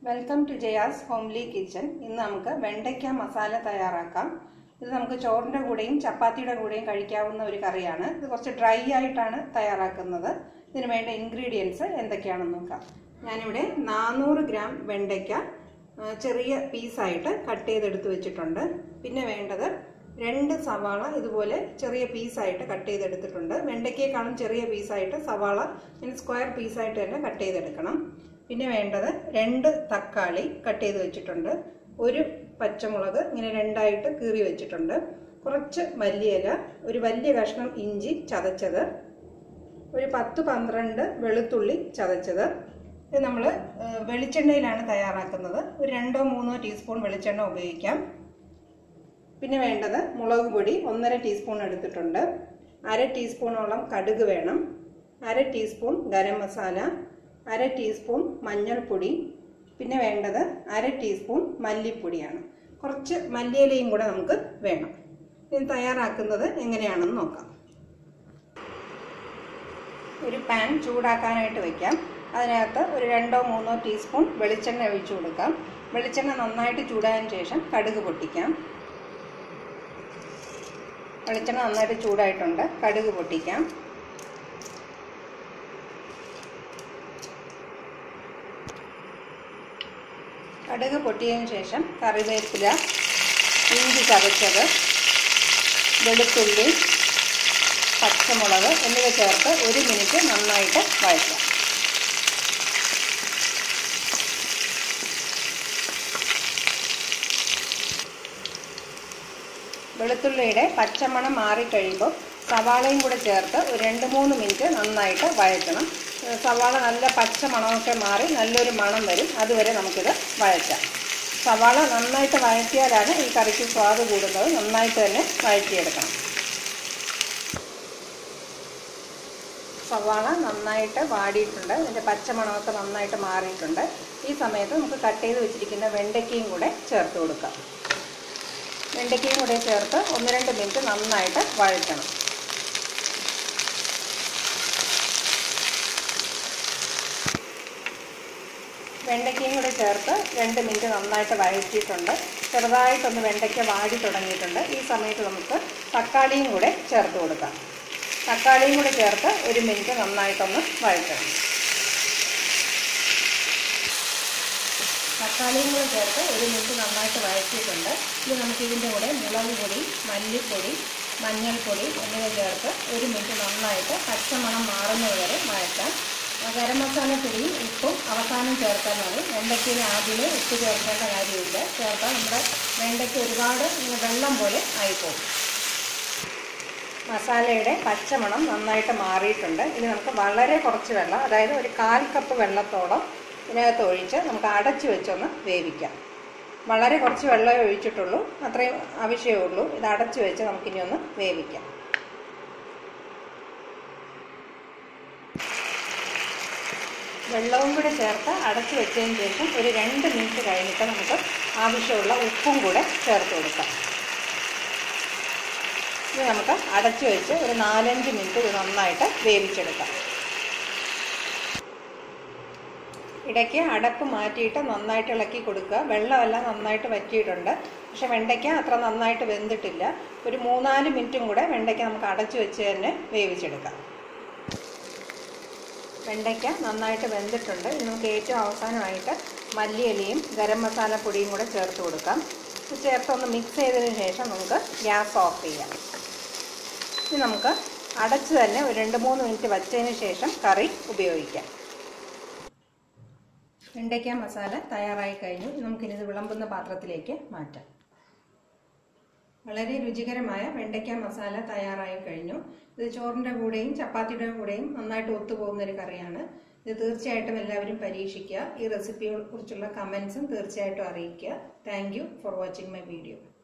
welcome to Jaya's homely kitchen ഇന്ന് നമുക്ക് വെണ്ടയ്ക്ക മസാല തയ്യാറാക്കാം ഇത് നമുക്ക് ചോറിൻ്റെ കൂടെയും ചപ്പാത്തിയുടെ കൂടെയും കഴിക്കാവുന്ന ഒരു കറിയാണ് ഇത് കുറച്ച് ഡ്രൈ ആയിട്ടാണ് തയ്യാറാക്കുന്നത് ഇതിന് വേണ്ട ഇൻഗ്രീഡിയൻസ് എന്തൊക്കെയാണെന്ന് നോക്കാം ഞാനിവിടെ നാനൂറ് ഗ്രാം വെണ്ടയ്ക്ക ആ, ചെറിയ പീസായിട്ട് കട്ട് ചെയ്തെടുത്ത് വെച്ചിട്ടുണ്ട് പിന്നെ വേണ്ടത് രണ്ട് സവാള ഇതുപോലെ ചെറിയ പീസായിട്ട് കട്ട് ചെയ്തെടുത്തിട്ടുണ്ട് വെണ്ടയ്ക്കേക്കാളും ചെറിയ പീസായിട്ട് സവാള ഇങ്ങനെ സ്ക്വയർ പീസായിട്ട് തന്നെ കട്ട് ചെയ്തെടുക്കണം പിന്നെ വേണ്ടത് രണ്ട് തക്കാളി കട്ട് ചെയ്ത് വെച്ചിട്ടുണ്ട് ഒരു പച്ചമുളക് ഇങ്ങനെ രണ്ടായിട്ട് കീറി വെച്ചിട്ടുണ്ട് കുറച്ച് മല്ലിയില ഒരു വലിയ കഷ്ണം ഇഞ്ചി ചതച്ചത് ഒരു പത്ത് പന്ത്രണ്ട് വെളുത്തുള്ളി ചതച്ചത് ഇത് നമ്മൾ വെളിച്ചെണ്ണയിലാണ് തയ്യാറാക്കുന്നത് ഒരു രണ്ടോ മൂന്നോ ടീസ്പൂൺ വെളിച്ചെണ്ണ ഉപയോഗിക്കാം പിന്നെ വേണ്ടത് മുളക് പൊടി ഒന്നര ടീസ്പൂൺ എടുത്തിട്ടുണ്ട് അര ടീസ്പൂണോളം കടുക് വേണം അര ടീസ്പൂൺ ഗരം മസാല അര ടീസ്പൂൺ മഞ്ഞൾപ്പൊടി പിന്നെ വേണ്ടത് അര ടീസ്പൂൺ മല്ലിപ്പൊടിയാണ് കുറച്ച് മല്ലിയിലയും കൂടെ നമുക്ക് വേണം ഇത് തയ്യാറാക്കുന്നത് എങ്ങനെയാണെന്ന് നോക്കാം ഒരു പാൻ ചൂടാക്കാനായിട്ട് വെക്കാം അതിനകത്ത് ഒരു രണ്ടോ മൂന്നോ ടീസ്പൂൺ വെളിച്ചെണ്ണ ഒഴിച്ചു കൊടുക്കാം വെളിച്ചെണ്ണ നന്നായിട്ട് ചൂടായതിനു ശേഷം കടുക് പൊട്ടിക്കാം വെളിച്ചെണ്ണ നന്നായിട്ട് ചൂടായിട്ടുണ്ട് കടുക് പൊട്ടിക്കാം കടുക് പൊട്ടിയതിന് ശേഷം കറിവേപ്പില ഇഞ്ചി ചതച്ചത് വെളുത്തുള്ളി പച്ചമുളക് എന്നിവ ചേർത്ത് ഒരു മിനിറ്റ് നന്നായിട്ട് വഴറ്റാം വെളുത്തുള്ളിയുടെ പച്ചമണം മാറിക്കഴിയുമ്പോൾ സവാളയും കൂടെ ചേർത്ത് ഒരു രണ്ട് മൂന്ന് മിനിറ്റ് നന്നായിട്ട് വഴറ്റണം സവാള നല്ല പച്ച മണമൊക്കെ മാറി നല്ലൊരു മണം വരും അതുവരെ നമുക്കിത് വഴറ്റാം സവാള നന്നായിട്ട് വഴറ്റിയാലാണ് ഈ കറിക്ക് സ്വാദ് കൂടുന്നത് നന്നായിട്ട് തന്നെ വഴറ്റിയെടുക്കണം സവാള നന്നായിട്ട് വാടിയിട്ടുണ്ട് ഇതിൻ്റെ പച്ചമണമൊക്കെ നന്നായിട്ട് മാറിയിട്ടുണ്ട് ഈ സമയത്ത് നമുക്ക് കട്ട് ചെയ്ത് വെച്ചിരിക്കുന്ന വെണ്ടയ്ക്കയും കൂടെ ചേർത്ത് കൊടുക്കാം വെണ്ടയ്ക്കയും കൂടെ ചേർത്ത് ഒന്ന് രണ്ട് മിനിറ്റ് നന്നായിട്ട് വഴറ്റണം വെണ്ടയ്ക്കയും കൂടെ ചേർത്ത് രണ്ട് മിനിറ്റ് നന്നായിട്ട് വഴറ്റിയിട്ടുണ്ട് ചെറുതായിട്ടൊന്ന് വെണ്ടയ്ക്ക വാടി തുടങ്ങിയിട്ടുണ്ട് ഈ സമയത്ത് നമുക്ക് തക്കാളിയും കൂടെ ചേർത്ത് കൊടുക്കാം തക്കാളിയും കൂടെ ചേർത്ത് ഒരു മിനിറ്റ് നന്നായിട്ടൊന്ന് വഴറ്റണം തക്കാളിയും കൂടെ ചേർത്ത് ഒരു മിനിറ്റ് നന്നായിട്ട് വഴറ്റിയിട്ടുണ്ട് ഇത് നമുക്ക് ഇതിൻ്റെ കൂടെ മുളക് പൊടി മല്ലിപ്പൊടി മഞ്ഞൾപ്പൊടി എന്നിവ ചേർത്ത് ഒരു മിനിറ്റ് നന്നായിട്ട് പച്ചമണം മാറുന്നത് വരെ വഴറ്റാം ഗരം മസാല പൊടിയും ഉപ്പും അവസാനം ചേർത്താൽ മതി വെണ്ടയ്ക്കയിൽ ആദ്യമേ ഉപ്പ് ചേർക്കേണ്ട കാര്യമില്ല ചേർത്താൽ നമ്മുടെ വെണ്ടയ്ക്ക് ഒരുപാട് വെള്ളം പോലെ ആയിപ്പോകും മസാലയുടെ പച്ചമണം നന്നായിട്ട് മാറിയിട്ടുണ്ട് ഇനി നമുക്ക് വളരെ കുറച്ച് വെള്ളം അതായത് ഒരു കാൽ കപ്പ് വെള്ളത്തോളം ഇതിനകത്ത് ഒഴിച്ച് നമുക്ക് അടച്ചു വെച്ചൊന്ന് വേവിക്കാം വളരെ കുറച്ച് വെള്ളമേ ഒഴിച്ചിട്ടുള്ളൂ അത്രയും ആവശ്യമേ ഉള്ളൂ ഇത് അടച്ചു വെച്ച് നമുക്കിനി ഒന്ന് വേവിക്കാം വെള്ളവും കൂടെ ചേർത്ത് അടച്ചു വെച്ചതിന് ശേഷം ഒരു രണ്ട് മിനിറ്റ് കഴിഞ്ഞിട്ട് നമുക്ക് ആവശ്യമുള്ള ഉപ്പും കൂടെ ചേർത്ത് കൊടുക്കാം ഇത് നമുക്ക് അടച്ചു വെച്ച് ഒരു നാലഞ്ച് മിനിറ്റ് ഇത് നന്നായിട്ട് വേവിച്ചെടുക്കാം ഇടയ്ക്ക് അടപ്പ് മാറ്റിയിട്ട് നന്നായിട്ട് ഇളക്കി കൊടുക്കുക വെള്ളമെല്ലാം നന്നായിട്ട് വറ്റിയിട്ടുണ്ട് പക്ഷെ വെണ്ടയ്ക്ക അത്ര നന്നായിട്ട് വെന്തിട്ടില്ല ഒരു മൂന്നാല് മിനിറ്റും കൂടെ വെണ്ടയ്ക്ക നമുക്ക് അടച്ചു വെച്ച് തന്നെ വേവിച്ചെടുക്കാം വെണ്ടയ്ക്ക നന്നായിട്ട് വെന്തിട്ടുണ്ട് ഇനി നമുക്ക് ഏറ്റവും അവസാനമായിട്ട് മല്ലിയിലയും ഗരം മസാല പൊടിയും കൂടെ ചേർത്ത് കൊടുക്കാം ഇത് ചേർത്തൊന്ന് മിക്സ് ചെയ്തതിന് ശേഷം നമുക്ക് ഗ്യാസ് ഓഫ് ചെയ്യാം ഇനി നമുക്ക് അടച്ച് തന്നെ ഒരു രണ്ട് മൂന്ന് മിനിറ്റ് വച്ചതിന് ശേഷം കറി ഉപയോഗിക്കാം വെണ്ടയ്ക്ക മസാല തയ്യാറായി കഴിഞ്ഞു നമുക്കിനി ഇത് വിളമ്പുന്ന പാത്രത്തിലേക്ക് മാറ്റാം വളരെ രുചികരമായ വെണ്ടയ്ക്ക മസാല തയ്യാറായി കഴിഞ്ഞു ഇത് ചോറിൻ്റെ കൂടെയും ചപ്പാത്തിയുടെ കൂടെയും നന്നായിട്ട് ഒത്തുപോകുന്ന ഒരു കറിയാണ് ഇത് തീർച്ചയായിട്ടും എല്ലാവരും പരീക്ഷിക്കുക ഈ റെസിപ്പിയെ കുറിച്ചുള്ള കമൻസും തീർച്ചയായിട്ടും അറിയിക്കുക thank for watching my video